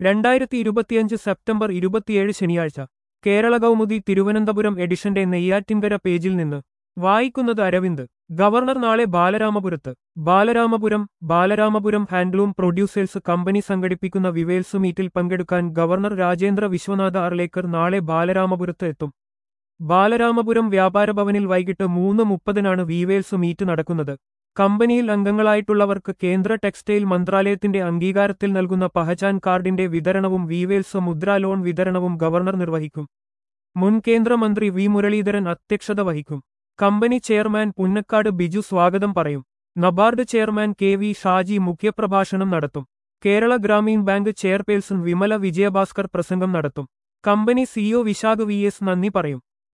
രണ്ടായിരത്തി ഇരുപത്തിയഞ്ച് സെപ്റ്റംബർ ഇരുപത്തിയേഴ് ശനിയാഴ്ച കേരള കൗമുദി തിരുവനന്തപുരം എഡിഷന്റെ നെയ്യാറ്റിൻകര പേജിൽ നിന്ന് വായിക്കുന്നത് അരവിന്ദ് ഗവർണർ നാളെ ബാലരാമപുരത്ത് Balaramapuram Balaramapuram handloom producers company സംഘടിപ്പിക്കുന്ന വിവേൽസ് മീറ്റിൽ പങ്കെടുക്കാൻ ഗവർണർ രാജേന്ദ്ര വിശ്വനാഥ അർലേക്കർ നാളെ ബാലരാമപുരത്ത് എത്തും ബാലരാമപുരം വ്യാപാര ഭവനിൽ വൈകിട്ട് മൂന്ന് മുപ്പതിനാണ് വിവേൽസ് മീറ്റ് നടക്കുന്നത് കമ്പനിയിൽ അംഗങ്ങളായിട്ടുള്ളവർക്ക് കേന്ദ്ര ടെക്സ്റ്റൈൽ മന്ത്രാലയത്തിന്റെ അംഗീകാരത്തിൽ നൽകുന്ന പഹചാൻ കാർഡിന്റെ വിതരണവും വിവേൽസ് മുദ്രാ ലോൺ വിതരണവും ഗവർണർ നിർവഹിക്കും മുൻ കേന്ദ്രമന്ത്രി വി മുരളീധരൻ അധ്യക്ഷത വഹിക്കും കമ്പനി ചെയർമാൻ പുന്നക്കാട് ബിജു സ്വാഗതം പറയും NABARD chairman K V Shaji മുഖ്യപ്രഭാഷണം നടത്തും കേരള ഗ്രാമീൺ ബാങ്ക് ചെയർപേഴ്സൺ വിമല വിജയഭാസ്കർ പ്രസംഗം നടത്തും company CEO Vishakh V S നന്ദി പറയും